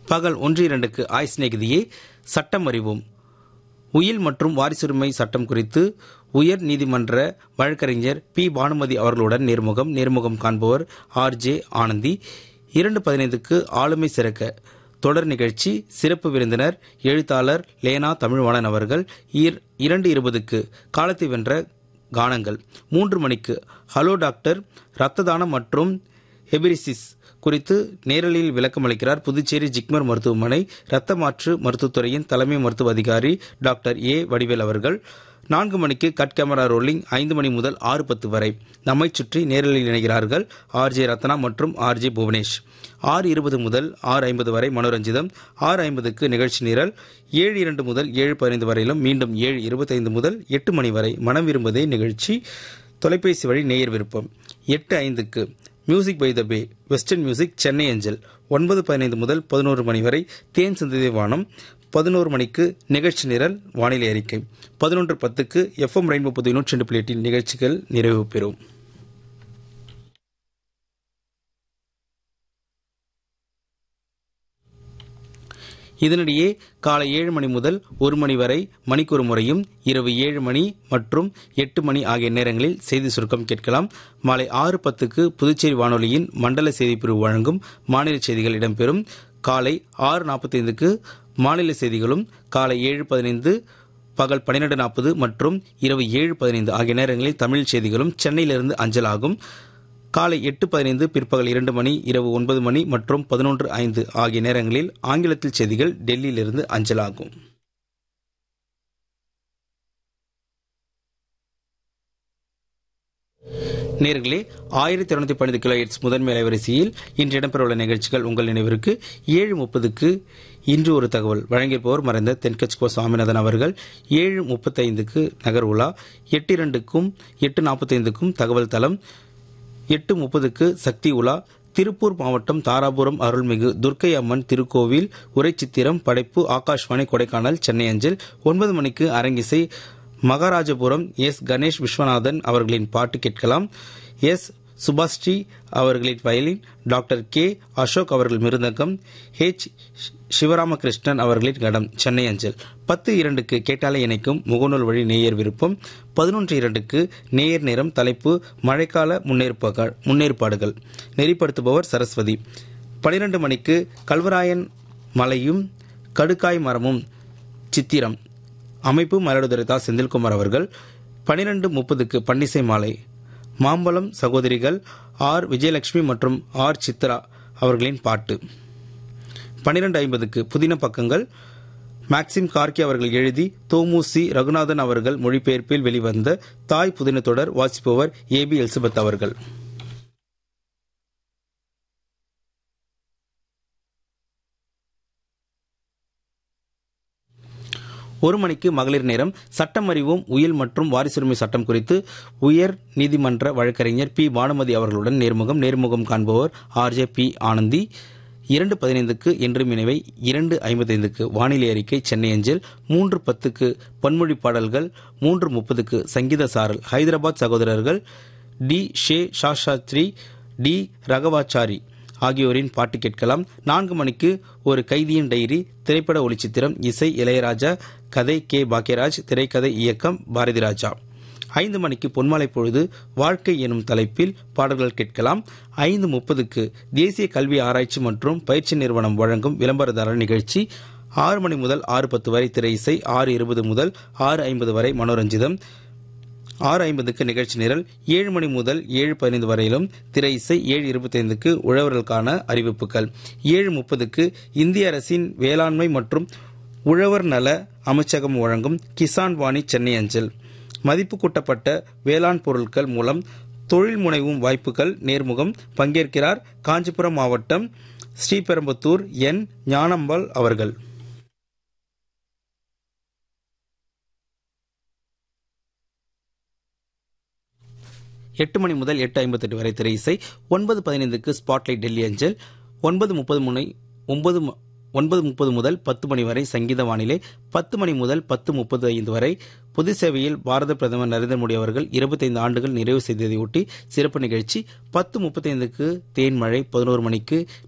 பகல் ஒன்று இரண்டுக்கு ஆய்ஸ் நெகுதியே சட்டம் அறிவோம் உயில் மற்றும் வாரிசுரிமை சட்டம் குறித்து உயர் நீதிமன்ற வழக்கறிஞர் பி பானுமதி அவர்களுடன் நேர்முகம் நேர்முகம் காண்பவர் ஆர் ஜே ஆனந்தி இரண்டு பதினைந்துக்கு ஆளுமை சிறக்க தொடர் நிகழ்ச்சி சிறப்பு விருந்தினர் எழுத்தாளர் லேனா தமிழ்வாணன் அவர்கள் ஈர்- இரண்டு இருபதுக்கு காலத்தை வென்ற கானங்கள் மூன்று மணிக்கு ஹலோ டாக்டர் இரத்த தானம் மற்றும் ஹெபிரிசிஸ் குறித்து நேரலில் விளக்கமளிக்கிறார் புதுச்சேரி ஜிக்மர் மருத்துவமனை இரத்த மாற்று மருத்துவத்துறையின் தலைமை மருத்துவ அதிகாரி டாக்டர் ஏ வடிவேல் அவர்கள் நான்கு மணிக்கு கட் கேமரா ரோலிங் ஐந்து மணி முதல் ஆறு பத்து வரை நம்மை சுற்றி நேரலில் இணைகிறார்கள் ஆர் ஜே ரத்னா மற்றும் ஆர் ஜே புவனேஷ் ஆறு இருபது முதல் ஆறு ஐம்பது வரை மனோரஞ்சிதம் ஆறு ஐம்பதுக்கு நிகழ்ச்சி நிரல் ஏழு இரண்டு முதல் ஏழு பதினைந்து வரையிலும் மீண்டும் ஏழு இருபத்தைந்து முதல் எட்டு மணி வரை மனம் விரும்புதே நிகழ்ச்சி தொலைபேசி வழி நேயர் விருப்பம் எட்டு ஐந்துக்கு music by the bay western music Chennai அஞ்சல் ஒன்பது பதினைந்து முதல் பதினோரு மணி வரை தேன் சிந்ததை வானம் பதினோரு மணிக்கு நிகழ்ச்சி நிரல் வானிலை அறிக்கை பதினொன்று பத்துக்கு எஃப்எம் ரெயின்போ புது நூற்றி ரெண்டு புள்ளி எட்டின் நிகழ்ச்சிகள் நிறைவு பெறும் இதனிடையே காலை ஏழு மணி முதல் ஒரு மணி வரை மணிக்கொரு முறையும் இரவு ஏழு மணி மற்றும் எட்டு மணி ஆகிய நேரங்களில் செய்தி சுருக்கம் கேட்கலாம் மாலை ஆறு பத்துக்கு புதுச்சேரி வானொலியின் மண்டல செய்திப்பிரிவு வழங்கும் மாநில செய்திகள் இடம்பெறும் காலை ஆறு நாற்பத்தைந்துக்கு மாநில செய்திகளும் காலை ஏழு பதினைந்து பகல் பன்னிரண்டு நாற்பது மற்றும் இரவு ஏழு பதினைந்து ஆகிய நேரங்களில் தமிழ் செய்திகளும் சென்னையிலிருந்து அஞ்சலாகும் காலை எட்டு பதினைந்து பிற்பகல் இரண்டு மணி இரவு ஒன்பது மணி மற்றும் பதினொன்று ஐந்து ஆகிய நேரங்களில் ஆங்கிலத்தில் செய்திகள் டெல்லியிலிருந்து அஞ்சலாகும் நேர்களே ஆயிரத்தி இருநூத்தி பன்னெண்டு கிலோ ஹெர்ட்ஸ் முதன்மை அலைவரிசையில் இன்று இடம்பெறவுள்ள நிகழ்ச்சிகள் உங்கள் நினைவிற்கு ஏழு முப்பதுக்கு இன்று ஒரு தகவல் வழங்கியிருப்பவர் மறைந்த தென்கட்சிகோ சுவாமிநாதன் அவர்கள் ஏழு முப்பத்தைந்துக்கு நகர் உலா எட்டு இரண்டுக்கும் எட்டு நாற்பத்தைந்துக்கும் தகவல் தளம் எட்டு முப்பதுக்கு சக்தி உலா திருப்பூர் மாவட்டம் தாராபுரம் அருள்மிகு துர்க்கை அம்மன் திருக்கோவில் உரைச்சித்திரம் படைப்பு ஆகாஷ்வாணி கொடைக்கானல் சென்னை அஞ்சல் ஒன்பது மணிக்கு அரங்கிசை மகாராஜபுரம் எஸ் கணேஷ் விஸ்வநாதன் அவர்களின் பாட்டு கேட்கலாம் எஸ் சுபாஸ்ரீ அவர்களின் வயலின் டாக்டர் கே அசோக் அவர்கள் மிருதங்கம் ஹெச் சிவராமகிருஷ்ணன் அவர்களின் கடம் சென்னை அஞ்சல் பத்து இரண்டுக்கு கேட்டாலே இணைக்கும் முகநூல் வழி நேயர் விருப்பம் பதினொன்று இரண்டுக்கு நேயர் நேரம் தலைப்பு மழைக்கால முன்னேற்பாக முன்னேற்பாடுகள் நெறிப்படுத்துபவர் சரஸ்வதி பனிரெண்டு மணிக்கு கல்வராயன் மலையும் கடுக்காய் மரமும் சித்திரம் அமைப்பு மயிலாடுதுறை தா செந்தில்குமார் அவர்கள் பனிரெண்டு முப்பதுக்கு பன்னிசை மாலை மாம்பழம் சகோதரிகள் ஆர் விஜயலட்சுமி மற்றும் ஆர் சித்ரா அவர்களின் பாட்டு பன்னிரண்டு ஐம்பதுக்கு புதின பக்கங்கள் மேக்சிம் கார்கி அவர்கள் எழுதி தோமுசி ரகுநாதன் அவர்கள் மொழிபெயர்ப்பில் வெளிவந்த தாய் புதின தொடர் வாசிப்பவர் ஏ பி எலிசபெத் அவர்கள் ஒரு மணிக்கு மகளிர் நேரம் சட்டம் அறிவோம் உயில் மற்றும் வாரிசுரிமை சட்டம் குறித்து உயர் நீதிமன்ற வழக்கறிஞர் பி பானுமதி அவர்களுடன் நேர்முகம் நேர்முகம் காண்பவர் ஆர் ஜே பி ஆனந்தி இரண்டு பதினைந்துக்கு என்றும் இணைவை இரண்டு ஐம்பத்தைந்துக்கு வானிலை அறிக்கை சென்னை அஞ்சல் மூன்று பத்துக்கு பன்மொழி பாடல்கள் மூன்று முப்பதுக்கு சங்கீத சாரல் ஹைதராபாத் சகோதரர்கள் டி ஷே ஷாஷாத்ரி டி ரகவாச்சாரி ஆகியோரின் பாட்டு கேட்கலாம் நான்கு மணிக்கு ஒரு கைதியின் டைரி திரைப்பட ஒளிச்சித்திரம் இசை இளையராஜா கதை கே பாக்யராஜ் திரைக்கதை இயக்கம் பாரதி ராஜா ஐந்து மணிக்கு பொன்மாலை பொழுது வாழ்க்கை எனும் தலைப்பில் பாடல்கள் கேட்கலாம் ஐந்து முப்பதுக்கு தேசிய கல்வி ஆராய்ச்சி மற்றும் பயிற்சி நிறுவனம் வழங்கும் விளம்பரதாரர் நிகழ்ச்சி ஆறு மணி முதல் ஆறு பத்து வரை திரை இசை ஆறு இருபது முதல் ஆறு ஐம்பது வரை மனோரஞ்சிதம் ஆறு ஐம்பதுக்கு நிகழ்ச்சி நிரல் ஏழு மணி முதல் ஏழு பதினைந்து வரையிலும் திரை இசை ஏழு இருபத்தைந்துக்கு உழவர்களுக்கான அறிவிப்புகள் ஏழு முப்பதுக்கு இந்திய அரசின் வேளாண்மை மற்றும் உழவர் நல அமைச்சகம் வழங்கும் கிசான் வாணி சென்னை அஞ்சல் மதிப்பு கூட்டப்பட்ட வேளாண் பொருட்கள் மூலம் தொழில் முனைவும் வாய்ப்புகள் நேர்முகம் பங்கேற்கிறார் காஞ்சிபுரம் மாவட்டம் ஸ்ரீபெரும்புத்தூர் என் ஞானம்பாள் அவர்கள் எட்டு மணி முதல் எட்டு ஐம்பத்தெட்டு வரை திரை இசை ஒன்பது பதினைந்துக்கு ஸ்பாட்லைட் டெல்லி அஞ்சல் ஒன்பது முப்பது முனை ஒன்பது மு- ஒன்பது முப்பது முதல் பத்து மணி வரை சங்கீத வானிலை பத்து மணி முதல் பத்து முப்பது ஐந்து வரை பொது சேவையில் பாரத பிரதமர் நரேந்திர மோடி அவர்கள் இருபத்தைந்து ஆண்டுகள் நிறைவு செய்ததையொட்டி சிறப்பு நிகழ்ச்சி பத்து முப்பத்தைந்துக்கு தேன்மழை பதினோரு மணிக்கு